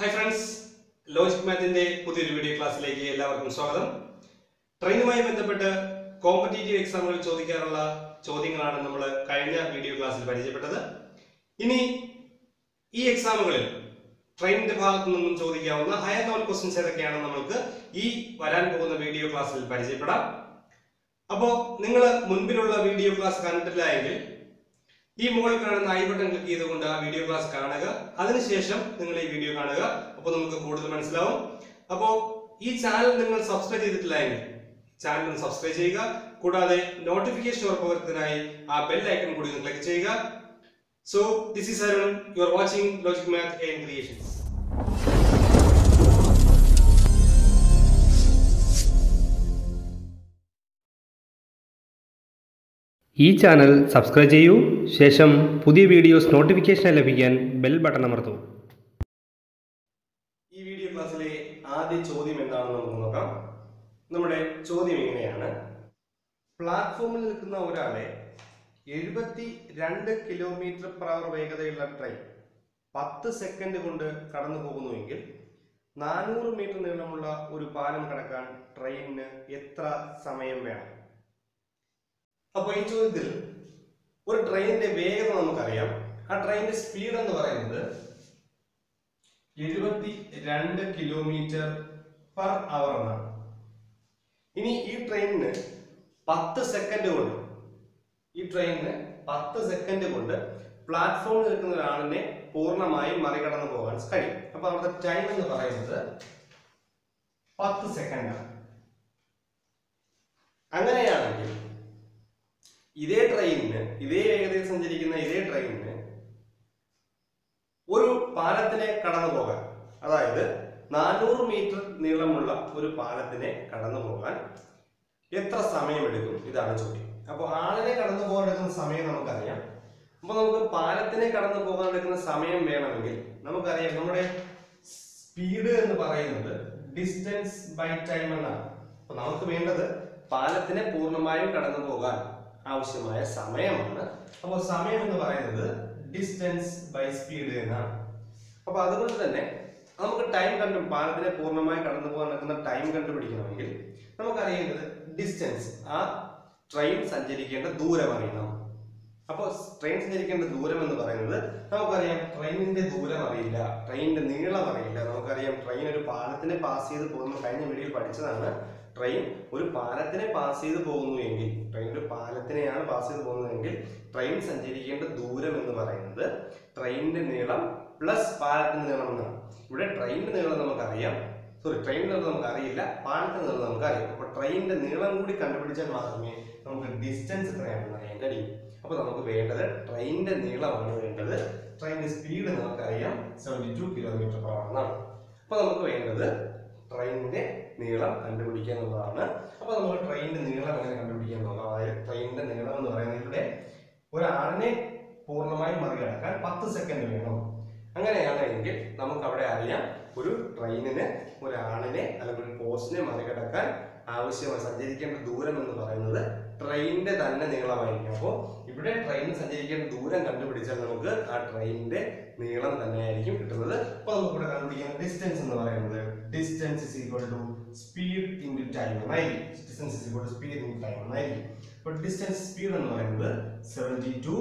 hi friends logic മാത്തിന്റെ പുതിയൊരു video ക്ലാസ്സിലേക്ക് എല്ലാവർക്കും സ്വാഗതം ട്രെയിനുമായി ബന്ധപ്പെട്ട് കോമ്പറ്റേറ്റീവ് എക്സാമുകളിൽ ചോദിക്കാറുള്ള ചോദ്യങ്ങളാണ് നമ്മൾ കഴിഞ്ഞ വീഡിയോ ക്ലാസ്സിൽ പരിചയപ്പെട്ടത് ഇനി ഈ എക്സാമുകളിൽ ട്രെയിനിന്റെ ഭാഗത്തു നിന്നും ചോദിക്കാവുന്ന ഹയർ ലെവൽ ക്വസ്റ്റ്യൻസ് ഏതൊക്കെയാണെന്ന് നമ്മൾക്ക് ഈ വരാൻ പോകുന്ന വീഡിയോ ക്ലാസ്സിൽ പരിചയപ്പെടാം അപ്പോൾ നിങ്ങൾ മുൻപിലുള്ള വീഡിയോ ക്ലാസ് കണ്ടിട്ടില്ല എങ്കിൽ ഈ മുകളിൽ കാണുന്ന ഐ ബട്ടൺ ക്ലിക്ക് ചെയ്തുകൊണ്ട് ആ വീഡിയോ ക്ലാസ് കാണുക അതിനുശേഷം നിങ്ങൾ ഈ വീഡിയോ കാണുക അപ്പോൾ നമുക്ക് കൂടുതൽ മനസ്സിലാവും അപ്പോൾ ഈ ചാനൽ നിങ്ങൾ സബ്സ്ക്രൈബ് ചെയ്തിട്ടില്ല എങ്കിൽ ചാനൽ ഒന്ന് സബ്സ്ക്രൈബ് ചെയ്യുക കൂടാതെ നോട്ടിഫിക്കേഷൻ ഉറപ്പുവരുത്തുന്നതിനായി ആ ബെൽ ഐക്കൺ കൂടി ഒന്ന് ക്ലിക്ക് ചെയ്യുക so this is Arun you are watching logic math and creations ഈ ചാനൽ സബ്സ്ക്രൈബ് ചെയ്യൂ ശേഷം പുതിയ വീഡിയോസ് നോട്ടിഫിക്കേഷൻ ലഭിക്കാൻ ബെൽ ബട്ടൺ അമർത്തൂ ഈ വീഡിയോ ക്ലാസ്സിലെ ആദ്യ ചോദ്യം എന്താണെന്ന് നമുക്ക് നോക്കാം നമ്മുടെ ചോദ്യം ഇങ്ങനെയാണ് പ്ലാറ്റ്ഫോമിൽ നിൽക്കുന്ന ഒരാളെ എഴുപത്തി രണ്ട് കിലോമീറ്റർ പെർ അവർ വേഗതയുള്ള ട്രെയിൻ പത്ത് സെക്കൻഡ് കൊണ്ട് കടന്നു പോകുന്നുവെങ്കിൽ നാനൂറ് മീറ്റർ നീളമുള്ള ഒരു പാലം കടക്കാൻ ട്രെയിനിന് എത്ര സമയം വേണം അപ്പോൾ ഈ ചോദ്യത്തിൽ ഒരു ട്രെയിനിന്റെ വേഗത നമുക്കറിയാം ആ ട്രെയിനിന്റെ സ്പീഡ് എന്ന് പറയുന്നത് എഴുപത്തി രണ്ട് കിലോമീറ്റർ പെർ അവർ എന്നാണ് ഇനി ഈ ട്രെയിനിന് പത്ത് സെക്കൻഡ് കൊണ്ട് ഈ ട്രെയിനിന് പത്ത് സെക്കൻഡ് കൊണ്ട് പ്ലാറ്റ്ഫോമിൽ നിൽക്കുന്ന ഒരാളിനെ പൂർണ്ണമായും മറികടന്നു പോകാൻ കഴിയും അപ്പൊ അവിടുത്തെ ടൈം എന്ന് പറയുന്നത് പത്ത് സെക്കൻഡാണ് അങ്ങനെയാണെങ്കിൽ ഇതേ ട്രെയിനിന് ഇതേ വേഗതയിൽ സഞ്ചരിക്കുന്ന ഇതേ ട്രെയിനിന് ഒരു പാലത്തിനെ കടന്നു പോകാൻ അതായത് നാനൂറ് മീറ്റർ നീളമുള്ള ഒരു പാലത്തിനെ കടന്നു പോകാൻ എത്ര സമയമെടുക്കും ഇതാണ് ചോദ്യം അപ്പോൾ ആളിനെ കടന്നു പോകാൻ എടുക്കുന്ന സമയം നമുക്കറിയാം അപ്പോൾ നമുക്ക് പാലത്തിനെ കടന്നു പോകാൻ എടുക്കുന്ന സമയം വേണമെങ്കിൽ നമുക്കറിയാം നമ്മുടെ സ്പീഡ് എന്ന് പറയുന്നത് ഡിസ്റ്റൻസ് ബൈ ടൈം എന്നാണ് അപ്പോൾ നമുക്ക് വേണ്ടത് പാലത്തിനെ പൂർണ്ണമായും കടന്നു പോകാൻ ആവശ്യമായ സമയമാണ് അപ്പോൾ സമയം എന്ന് പറയുന്നത് ഡിസ്റ്റൻസ് ബൈ സ്പീഡ് എന്നാണ് അപ്പൊ അതുകൊണ്ട് തന്നെ നമുക്ക് ടൈം കണ്ടു പാലത്തിനെ പൂർണ്ണമായി കടന്നു പോകാൻ നടക്കുന്ന ടൈം കണ്ടുപിടിക്കണമെങ്കിൽ നമുക്കറിയേണ്ടത് ഡിസ്റ്റൻസ് ആ ട്രെയിൻ സഞ്ചരിക്കേണ്ട ദൂരം അറിയണം അപ്പോൾ ട്രെയിൻ സഞ്ചരിക്കേണ്ട ദൂരം എന്ന് പറയുന്നത് നമുക്കറിയാം ട്രെയിനിന്റെ ദൂരം അറിയില്ല ട്രെയിനിന്റെ നീളം അറിയില്ല നമുക്കറിയാം ട്രെയിൻ ഒരു പാലത്തിനെ പാസ് ചെയ്ത് പോകുന്ന കഴിഞ്ഞ വീഡിയോയിൽ പഠിച്ചതാണ് ട്രെയിൻ ഒരു പാലത്തിനെ പാസ് ചെയ്ത് പോകുന്നു എങ്കിൽ ട്രെയിൻ ഒരു പാലത്തിനെയാണ് പാസ് ചെയ്ത് പോകുന്നതെങ്കിൽ ട്രെയിൻ സഞ്ചരിക്കേണ്ട ദൂരം എന്ന് പറയുന്നത് ട്രെയിനിന്റെ നീളം പ്ലസ് പാലത്തിന്റെ നീളം എന്നാണ് ഇവിടെ ട്രെയിനിന്റെ നീളം നമുക്കറിയാം സോറി ട്രെയിനിന്റെ നീളം നമുക്ക് അറിയില്ല പാലത്തിന്റെ നീളം നമുക്കറിയാം അപ്പോൾ ട്രെയിനിന്റെ നീളം കൂടി കണ്ടുപിടിച്ചാൽ മാത്രമേ നമുക്ക് ഡിസ്റ്റൻസ് എത്രയാണെന്ന് അറിയാൻ കഴിയും അപ്പോൾ നമുക്ക് വേണ്ടത് ട്രെയിനിന്റെ നീളമാണ് വേണ്ടത് ട്രെയിനിന്റെ സ്പീഡ് നമുക്കറിയാം seventy two kilometre per hour എന്നാണ് അപ്പോൾ നമുക്ക് വേണ്ടത് ട്രെയിനിന്റെ നീളം കണ്ടുപിടിക്കുക എന്നുള്ളതാണ് അപ്പോൾ നമുക്ക് ട്രെയിനിന്റെ നീളം എങ്ങനെ കണ്ടുപിടിക്കുക എന്നുള്ളത് അതായത് ട്രെയിനിന്റെ നീളം എന്ന് പറയുന്നത് ഇവിടെ ഒരാളിനെ പൂർണ്ണമായി മറികടക്കാൻ പത്ത് സെക്കൻഡ് വേണം അങ്ങനെയാണ് എങ്കിൽ നമുക്ക് അവിടെ അറിയാം ഒരു ട്രെയിനിന് ഒരാളിനെ അല്ലെങ്കിൽ ഒരു പോസ്റ്റിനെ മറികടക്കാൻ ആവശ്യമായി സഞ്ചരിക്കേണ്ട ദൂരം എന്ന് പറയുന്നത് ട്രെയിനിന്റെ തന്നെ നീളമായിരിക്കും അപ്പോൾ ഇവിടെ ട്രെയിൻ സഞ്ചരിക്കേണ്ട ദൂരം കണ്ടുപിടിച്ചാൽ നമുക്ക് ആ ട്രെയിനിന്റെ നീളം തന്നെയായിരിക്കും കിട്ടുന്നത് അപ്പോൾ നമുക്ക് ഇവിടെ കണ്ടുപിടിക്കുന്ന ഡിസ്റ്റൻസ് എന്ന് പറയുന്നത് distance is equal to speed into time എന്നായിരിക്കും distance is equal to speed into time എന്നായിരിക്കും അപ്പോൾ ഡിസ്റ്റൻസ് സ്പീഡ് എന്ന് പറയുന്നത് seventy two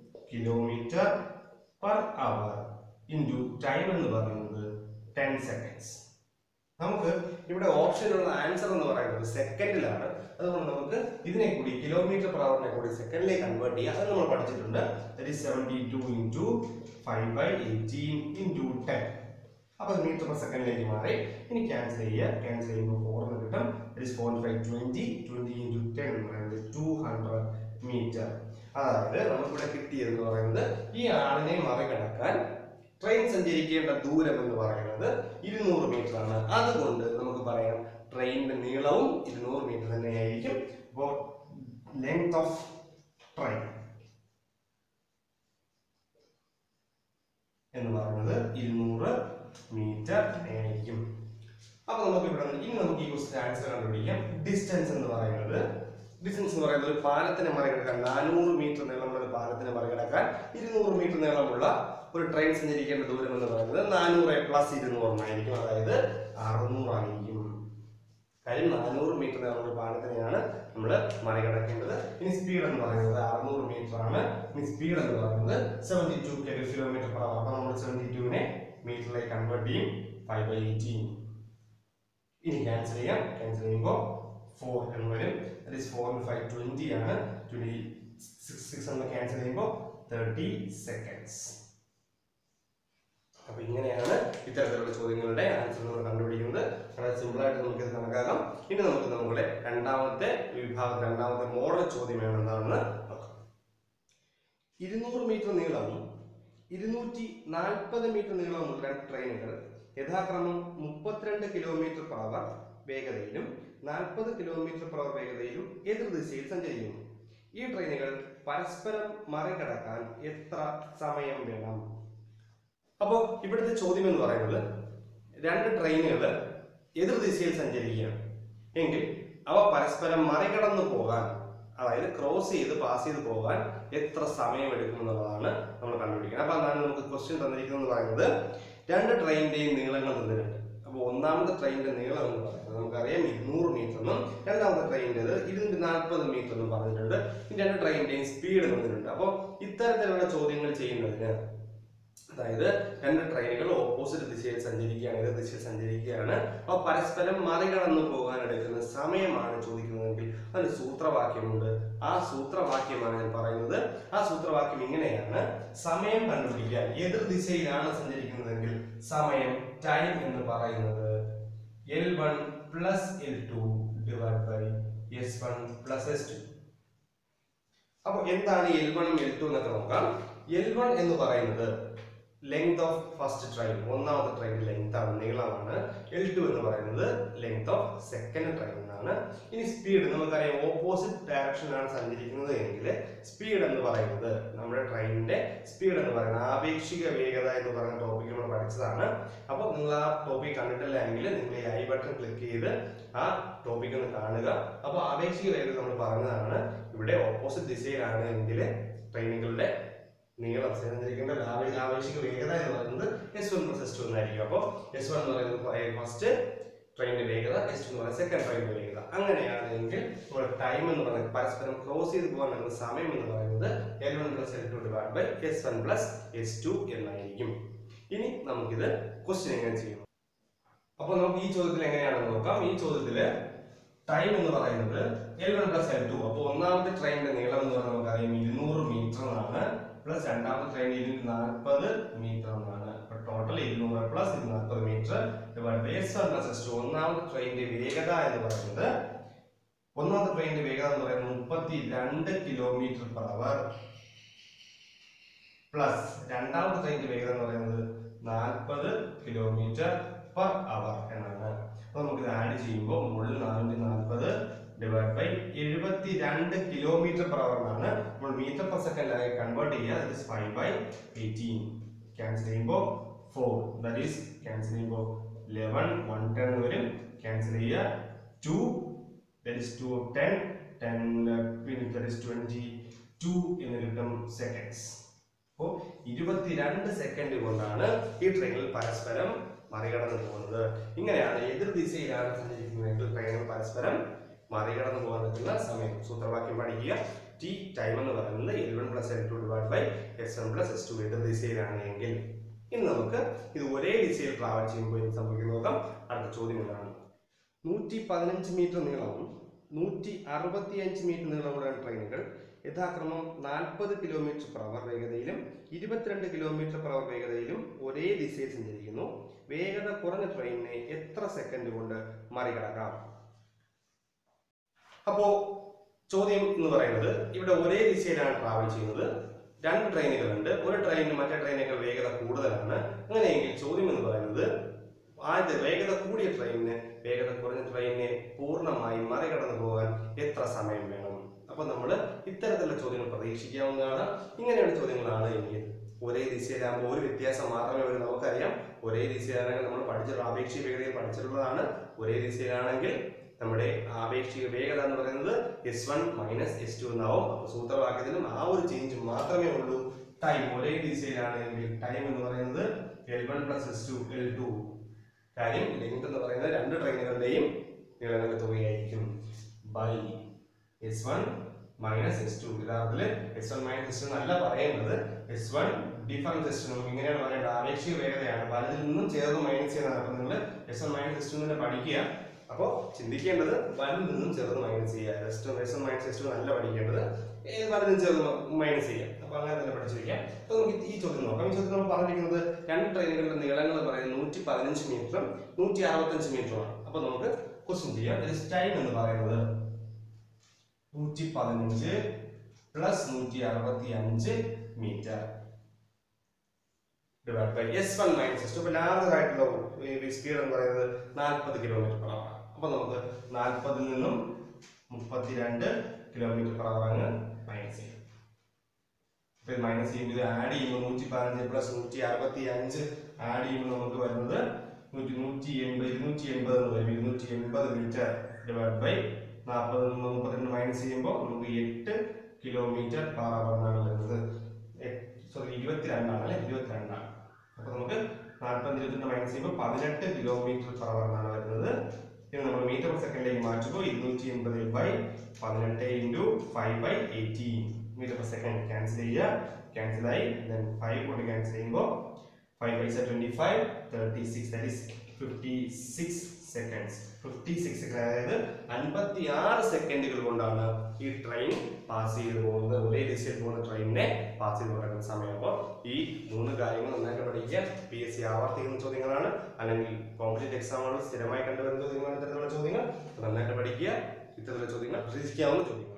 kilometre per hour into time എന്ന് പറയുന്നത് ടെൻ സെക്കൻഡ്സ് നമുക്ക് ഇവിടെ ഓപ്ഷനുള്ള ആൻസർ എന്ന് പറയുന്നത് സെക്കൻഡിലാണ് അതുകൊണ്ട് നമുക്ക് ഇതിനെ കൂടി കിലോമീറ്റർ പെർ അവറിനെ കൂടി സെക്കൻഡിലേക്ക് കൺവേർട്ട് ചെയ്യുക അത് നമ്മൾ പഠിച്ചിട്ടുണ്ട് that is seventy two into five by eighteen into ten അപ്പോൾ മീറ്റർ പെർ സെക്കൻഡിലേക്ക് മാറി ഇനി ക്യാൻസൽ ചെയ്യുക ക്യാൻസൽ ചെയ്യുമ്പോൾ ഫോർ എന്ന് കിട്ടും that is four five twenty twenty into ten എന്ന് പറയുന്നത് ടു ഹൺഡ്രഡ് മീറ്റർ അതായത് നമുക്കിവിടെ കിട്ടിയതെന്ന് പറയുന്നത് ഈ ആളിനെ മറികടക്കാൻ ട്രെയിൻ സഞ്ചരിക്കേണ്ട ദൂരം എന്ന് പറയുന്നത് ഇരുന്നൂറ് മീറ്റർ ആണ് അതുകൊണ്ട് നമുക്ക് പറയാം ട്രെയിനിന്റെ നീളവും ഇരുന്നൂറ് മീറ്റർ തന്നെയായിരിക്കും അപ്പോൾ ലെങ്ത് ഓഫ് ട്രെയിൻ എന്ന് പറയുന്നത് ഇരുന്നൂറ് മീറ്റർ ആയിരിക്കും അപ്പൊ നമുക്ക് ഇവിടെ നിന്ന് ഇനി നമുക്ക് ഈ ക്വസ്റ്റ്യൻ ആൻസർ കണ്ടുപിടിക്കാം ഡിസ്റ്റൻസ് എന്ന് പറയുന്നത് ഡിസ്റ്റൻസ് എന്ന് പറയുന്നത് ഒരു പാലത്തിനെ മറികടക്കാൻ നാനൂറ് മീറ്റർ നീളമുള്ള ഒരു പാലത്തിനെ മറികടക്കാൻ ഇരുന്നൂറ് മീറ്റർ നീളമുള്ള ഒരു ട്രെയിൻ സഞ്ചരിക്കേണ്ട ദൂരം എന്ന് പറയുന്നത് നാനൂറ് പ്ലസ് ഇരുന്നൂറെന്നായിരിക്കും അതായത് അറുന്നൂറായിരിക്കും കാര്യം നാനൂറ് മീറ്റർ നീളമുള്ള പാലത്തിനെയാണ് നമ്മൾ മറികടക്കേണ്ടത് ഇനി സ്പീഡ് എന്ന് പറയുന്നത് അറുന്നൂറ് മീറ്റർ ആണ് ഇനി സ്പീഡ് എന്ന് പറയുന്നത് seventy two kilometre per hour അപ്പോൾ നമ്മൾ സെവൻറ്റി ടുവിനെ മീറ്ററിലേക്ക് കൺവേർട്ട് ചെയ്യും ഫൈവ് ബൈ എയ്റ്റീൻ ഇനി ക്യാൻസൽ ചെയ്യാം ക്യാൻസൽ ചെയ്യുമ്പോൾ ഫോർ എന്ന് വരും that is four five twenty ആണ് ട്വൻറ്റി സിക്സ് സിക്സ് എന്ന് ക്യാൻസൽ ചെയ്യുമ്പോൾ തേർട്ടി സെക്കൻഡ്സ് അപ്പൊ ഇങ്ങനെയാണ് ഇത്തരത്തിലുള്ള ചോദ്യങ്ങളുടെ ആൻസർ നമ്മൾ കണ്ടുപിടിക്കുന്നത് വളരെ സിമ്പിൾ ആയിട്ട് നമുക്ക് ഇത് കണക്കാക്കാം ഇനി നമുക്ക് നമ്മുടെ രണ്ടാമത്തെ വിഭാഗം രണ്ടാമത്തെ മോഡൽ ചോദ്യം ഏതെന്നാണെന്ന് നോക്കാം ഇരുന്നൂറ് മീറ്റർ നീളവും ഇരുന്നൂറ്റി നാൽപ്പത് മീറ്റർ നീളമുള്ള രണ്ട് ട്രെയിനുകൾ യഥാക്രമം മുപ്പത്തിരണ്ട് കിലോമീറ്റർ per hour വേഗതയിലും നാൽപ്പത് കിലോമീറ്റർ per hour വേഗതയിലും എതിർദിശയിൽ സഞ്ചരിക്കുന്നു ഈ ട്രെയിനുകൾ പരസ്പരം മറികടക്കാൻ എത്ര സമയം വേണം അപ്പോൾ ഇവിടുത്തെ ചോദ്യം എന്ന് പറയുന്നത് രണ്ട് ട്രെയിനുകൾ എതിർദിശയിൽ സഞ്ചരിക്കുകയാണ് എങ്കിൽ അവ പരസ്പരം മറികടന്നു പോകാൻ അതായത് ക്രോസ് ചെയ്ത് പാസ് ചെയ്ത് പോകാൻ എത്ര സമയം എടുക്കും എന്നുള്ളതാണ് നമ്മൾ കണ്ടുപിടിക്കുന്നത് അപ്പോൾ അതാണ് നമുക്ക് ക്വസ്റ്റ്യൻ തന്നിരിക്കുന്നത് എന്ന് പറയുന്നത് രണ്ട് ട്രെയിനിന്റെയും നീളങ്ങൾ തന്നിട്ടുണ്ട് അപ്പോൾ ഒന്നാമത്തെ ട്രെയിനിന്റെ നീളം എന്ന് പറയുന്നത് നമുക്കറിയാം ഇരുന്നൂറ് മീറ്റർ എന്നും രണ്ടാമത്തെ ട്രെയിനിൻ്റെത് ഇരുന്നൂറ്റി നാൽപ്പത് മീറ്റർ എന്നും പറഞ്ഞിട്ടുണ്ട് ഈ രണ്ട് ട്രെയിനിന്റെയും സ്പീഡ് തന്നിട്ടുണ്ട് അപ്പോൾ ഇത്തരത്തിലുള്ള ചോദ്യങ്ങൾ ചെയ്യുന്നതിന് അതായത് രണ്ട് ട്രെയിനുകൾ ഓപ്പോസിറ്റ് ദിശയിൽ സഞ്ചരിക്കുകയാണ് എതിർ ദിശയിൽ സഞ്ചരിക്കുകയാണ് അപ്പോൾ പരസ്പരം മറികടന്നു പോകാൻ എടുക്കുന്ന സമയമാണ് ചോദിക്കുന്നതെങ്കിൽ അതിന് സൂത്രവാക്യമുണ്ട് ആ സൂത്രവാക്യമാണ് ഞാൻ പറയുന്നത് ആ സൂത്രവാക്യം ഇങ്ങനെയാണ് സമയം കണ്ടുപിടിക്കാൻ എതിർ ദിശയിലാണ് സഞ്ചരിക്കുന്നതെങ്കിൽ സമയം ടൈം എന്ന് പറയുന്നത് L one plus L two divide by S one plus S two അപ്പോൾ എന്താണ് എൽ വണ്ണും എൽ ടു എന്നൊക്കെ നോക്കാം എൽ വൺ എന്ന് പറയുന്നത് ലെങ്ത് ഓഫ് ഫസ്റ്റ് ട്രെയിൻ ഒന്നാമത്തെ ട്രെയിൻ ലെങ്ത് ആണ് നീളമാണ് എൽ ടു എന്ന് പറയുന്നത് ലെങ്ത് ഓഫ് സെക്കൻഡ് ട്രെയിൻ എന്നാണ് ഇനി സ്പീഡ് നമുക്കറിയാം ഓപ്പോസിറ്റ് ഡയറക്ഷനിലാണ് സഞ്ചരിക്കുന്നത് എങ്കിൽ സ്പീഡ് എന്ന് പറയുന്നത് നമ്മുടെ ട്രെയിനിന്റെ സ്പീഡ് എന്ന് പറയുന്നത് ആപേക്ഷിക വേഗത എന്ന് പറയുന്ന ടോപ്പിക് നമ്മൾ പഠിച്ചതാണ് അപ്പോൾ നിങ്ങൾ ആ ടോപ്പിക് കണ്ടിട്ടില്ല എങ്കിൽ നിങ്ങൾ ഈ ഐ ബട്ടൺ ക്ലിക്ക് ചെയ്ത് ആ ടോപ്പിക് ഒന്ന് കാണുക അപ്പോൾ ആപേക്ഷിക വേഗത നമ്മൾ പറഞ്ഞതാണ് ഇവിടെ ഓപ്പോസിറ്റ് ദിശയിലാണ് എങ്കിൽ ട്രെയിനുകളുടെ നീളം സഞ്ചരിക്കേണ്ട ആവേ- ആവേശിക വേഗത എന്ന് പറയുന്നത് S one plus S two എന്നായിരിക്കും അപ്പോൾ എസ് വൺ എന്ന് പറയുന്നത് ഫസ്റ്റ് ട്രെയിനിന്റെ വേഗത എസ് ടു എന്ന് പറയുന്നത് സെക്കൻഡ് ട്രെയിനിന്റെ വേഗത അങ്ങനെയാണെങ്കിൽ നമ്മുടെ ടൈം എന്ന് പറയുന്നത് പരസ്പരം ക്രോസ് ചെയ്ത് പോകാൻ എടുക്കുന്ന സമയം എന്ന് പറയുന്നത് L one plus L two divide by S one plus S two എന്നായിരിക്കും ഇനി നമുക്കിത് ക്വസ്റ്റ്യൻ എങ്ങനെ ചെയ്യും അപ്പോൾ നമുക്ക് ഈ ചോദ്യത്തിൽ എങ്ങനെയാണെന്ന് നോക്കാം ഈ ചോദ്യത്തിൽ ടൈം എന്ന് പറയുന്നത് L one plus L two അപ്പോൾ ഒന്നാമത്തെ ട്രെയിനിന്റെ നീളം എന്ന് പറയുന്നത് നമുക്കറിയാം ഇരുന്നൂറ് മീറ്റർ എന്നാണ് പ്ലസ് രണ്ടാമത്തെ ട്രെയിൻ ഇരുന്നൂറ്റി നാൽപ്പത് മീറ്റർ എന്നാണ് അപ്പൊ ടോട്ടൽ ഇരുന്നൂറ് പ്ലസ് നാൽപ്പത് metre divide S one plus S two ഒന്നാമത്തെ ട്രെയിനിന്റെ വേഗത എന്ന് പറയുന്നത് ഒന്നാമത്തെ ട്രെയിനിന്റെ വേഗത എന്ന് പറയുന്നത് മുപ്പത്തി രണ്ട് കിലോമീറ്റർ പെർ അവർ പ്ലസ് രണ്ടാമത്തെ ട്രെയിനിന്റെ വേഗത എന്ന് പറയുന്നത് നാൽപ്പത് കിലോമീറ്റർ പെർ അവർ എന്നാണ് അപ്പൊ നമുക്ക് ഇത് ആഡ് ചെയ്യുമ്പോൾ മുകളിൽ നാനൂറ്റി നാൽപ്പത് ഡിവൈഡ് ബൈ എഴുപത്തി രണ്ട് കിലോമീറ്റർ പെർ അവർ ആണ് നമ്മൾ മീറ്റർ പെർ സെക്കൻഡ് ആയി കൺവേർട്ട് ചെയ്യുക that is five by eighteen cancel ചെയ്യുമ്പോൾ ഫോർ ദറ്റ് ഈസ് ക്യാൻസൽ ചെയ്യുമ്പോൾ ലെവൻ വൺ ടെൻ വരും ക്യാൻസൽ ചെയ്യുക two that is two ten ten പിന്നെ ദറ്റ് ഇസ് ട്വൻറ്റി ടു എന്ന് കിട്ടും സെക്കൻഡ്സ് അപ്പോൾ ഇരുപത്തിരണ്ട് സെക്കൻഡ് കൊണ്ടാണ് ഈ ട്രെയിനിൽ പരസ്പരം മറികടന്നു പോകുന്നത് ഇങ്ങനെയാണ് എതിർ ദിശയിലാണ് സഞ്ചരിക്കുന്നതെങ്കിൽ ട്രെയിനുകൾ പരസ്പരം മറികടന്നു പോകാൻ പറ്റുന്ന സമയം സൂത്രവാക്യം പഠിക്കുക ടി ടൈം എന്ന് പറയുന്നത് L one plus L two divide by S one plus S two എതിർ ദിശയിലാണ് എങ്കിൽ ഇനി നമുക്ക് ഇത് ഒരേ ദിശയിൽ ട്രാവൽ ചെയ്യുമ്പോൾ എന്ത് സംഭവിക്കും നോക്കാം അടുത്ത ചോദ്യം എന്താണ് നൂറ്റി പതിനഞ്ച് മീറ്റർ നീളവും നൂറ്റി അറുപത്തിയഞ്ച് മീറ്റർ നീളമുള്ള ട്രെയിനുകൾ യഥാക്രമം നാൽപ്പത് കിലോമീറ്റർ per hour വേഗതയിലും ഇരുപത്തിരണ്ട് കിലോമീറ്റർ per hour വേഗതയിലും ഒരേ ദിശയിൽ സഞ്ചരിക്കുന്നു വേഗത കുറഞ്ഞ ട്രെയിനിനെ എത്ര സെക്കൻഡ് കൊണ്ട് മറികടക്കാം അപ്പോ ചോദ്യം എന്ന് പറയുന്നത് ഇവിടെ ഒരേ ദിശയിലാണ് ട്രാവൽ ചെയ്യുന്നത് രണ്ട് ട്രെയിനുകളുണ്ട് ഒരു ട്രെയിനിന് മറ്റേ ട്രെയിനേക്കാൾ വേഗത കൂടുതലാണ് അങ്ങനെയെങ്കിൽ ചോദ്യം എന്ന് പറയുന്നത് ആദ്യത്തെ വേഗത കൂടിയ ട്രെയിനിന് വേഗത കുറഞ്ഞ ട്രെയിനിനെ പൂർണ്ണമായി മറികടന്നു പോകാൻ എത്ര സമയം വേണം അപ്പൊ നമ്മൾ ഇത്തരത്തിലുള്ള ചോദ്യങ്ങൾ പ്രതീക്ഷിക്കാവുന്നതാണ് ഇങ്ങനെയുള്ള ചോദ്യങ്ങളാണ് എങ്കിൽ ഒരേ ദിശയിലാകുമ്പോൾ ഒരു വ്യത്യാസം മാത്രമേ ഉള്ളൂ നമുക്കറിയാം ഒരേ ദിശയിലാണെങ്കിൽ നമ്മൾ പഠിച്ചിട്ടുള്ള ആപേക്ഷിക വേഗതയിൽ പഠിച്ചിട്ടുള്ളതാണ് ഒരേ ദിശയിലാണെങ്കിൽ നമ്മുടെ ആപേക്ഷിക വേഗത എന്ന് പറയുന്നത് S one minus S two എന്നാവും അപ്പൊ സൂത്രവാക്യത്തിലും ആ ഒരു ചേഞ്ച് മാത്രമേ ഉള്ളൂ ടൈം ഒരേ ദിശയിലാണ് എങ്കിൽ ടൈം എന്ന് പറയുന്നത് L one plus S two L two കാര്യം ലെങ്ത് എന്ന് പറയുന്നത് രണ്ട് ട്രെയിനുകളുടെയും നീളങ്ങളുടെ തുകയായിരിക്കും by S one minus S two യഥാർത്ഥത്തിൽ S one minus S two എന്നല്ല പറയുന്നത് S one difference S two നമുക്ക് ഇങ്ങനെയാണ് പറയേണ്ടത് ആപേക്ഷിക വേഗതയാണ് വലുതിൽ നിന്നും ചേർന്ന് മൈനസ് ചെയ്യുന്നതാണ് അപ്പോൾ നിങ്ങൾ S one minus S two തന്നെ പഠിക്കുക അപ്പോൾ ചിന്തിക്കേണ്ടത് വലുതിൽ നിന്നും ചെറുത് മൈനസ് ചെയ്യുക S two S one minus S two നല്ല പഠിക്കേണ്ടത് ഏത് വലുതും ചെറുത് മൈനസ് ചെയ്യാം അപ്പോൾ അങ്ങനെ തന്നെ പഠിച്ചിരിക്കാം അപ്പോൾ നമുക്ക് ഈ ചോദ്യം നോക്കാം ഈ ചോദ്യം നമ്മൾ പറഞ്ഞിരിക്കുന്നത് രണ്ട് ട്രെയിനുകളുടെ നീളങ്ങൾ പറയുന്നത് നൂറ്റി പതിനഞ്ച് മീറ്ററും നൂറ്റി അറുപത്തഞ്ച് മീറ്ററുമാണ് അപ്പോൾ നമുക്ക് ക്വസ്റ്റ്യൻ ചെയ്യാം ഇതിൽ ടൈം എന്ന് പറയുന്നത് നൂറ്റി പതിനഞ്ച് പ്ലസ് നൂറ്റി അറുപത്തി അഞ്ച് metre divide by S one minus S two അപ്പോൾ ലാർജർ ആയിട്ടുള്ള സ്പീഡ് എന്ന് പറയുന്നത് നാൽപ്പത് കിലോമീറ്റർ പെർ അവർ അപ്പോൾ നമുക്ക് നാൽപ്പതിൽ നിന്നും മുപ്പത്തിരണ്ട് കിലോമീറ്റർ പെർ അവർ അങ്ങ് മൈനസ് ചെയ്യും അപ്പോൾ ഇത് മൈനസ് ചെയ്യുമ്പോൾ ഇത് ആഡ് ചെയ്യുമ്പോൾ നൂറ്റി പതിനഞ്ച് പ്ലസ് നൂറ്റി അറുപത്തി അഞ്ച് ആഡ് ചെയ്യുമ്പോൾ നമുക്ക് വരുന്നത് നൂറ്റി നൂറ്റി എൺപത് ഇരുന്നൂറ്റി എൺപത് എന്ന് വരും ഇരുന്നൂറ്റി എൺപത് മീറ്റർ ഡിവൈഡ് ബൈ നാൽപ്പത് നിന്ന് മുപ്പത്തിരണ്ട് മൈനസ് ചെയ്യുമ്പോൾ നമുക്ക് എട്ട് കിലോമീറ്റർ പെർ അവർ എന്നാണ് വരുന്നത് സോറി ഇരുപത്തിരണ്ടാണ് അല്ലെ ഇരുപത്തിരണ്ടാണ് അപ്പോൾ നമുക്ക് നാൽപ്പത് ഇരുപത്തിരണ്ട് മൈനസ് ചെയ്യുമ്പോൾ പതിനെട്ട് കിലോമീറ്റർ പെർ അവർ എന്നാണ് വരുന്നത് ഇത് നമ്മൾ മീറ്റർ പെർ സെക്കൻഡിലേക്ക് മാറ്റുമ്പോൾ ഇരുന്നൂറ്റി എൺപത് ബൈ പതിനെട്ട് into five by eighteen metre per second cancel ചെയ്യുക ക്യാൻസൽ ആയി ദെൻ ഫൈവ് കൊണ്ട് ക്യാൻസൽ ചെയ്യുമ്പോൾ five by twenty five thirty six that is fifty six seconds fifty six second അതായത് അൻപത്തി ആറ് സെക്കൻഡുകൾ കൊണ്ടാണ് ഈ ട്രെയിൻ പാസ് ചെയ്ത് പോകുന്നത് ഒരേ ദിശയിൽ പോകുന്ന ട്രെയിനിനെ പാസ് ചെയ്ത് പോകുന്ന സമയം അപ്പോൾ ഈ മൂന്ന് കാര്യങ്ങൾ നന്നായിട്ട് പഠിക്കുക പി എസ് സി ആവർത്തിക്കുന്ന ചോദ്യങ്ങളാണ് അല്ലെങ്കിൽ കോമ്പറ്റേറ്റീവ് എക്സാമുകൾ സ്ഥിരമായി കണ്ടുവരുന്ന ചോദ്യങ്ങളാണ് ഇത്തരത്തിലുള്ള ചോദ്യങ്ങൾ നന്നായിട്ട് പഠിക്കുക ഇത്തരത്തിലുള്ള ചോദ്യങ്ങൾ പ്രതീക്ഷിക്കാവുന്ന ചോദ്യങ്ങൾ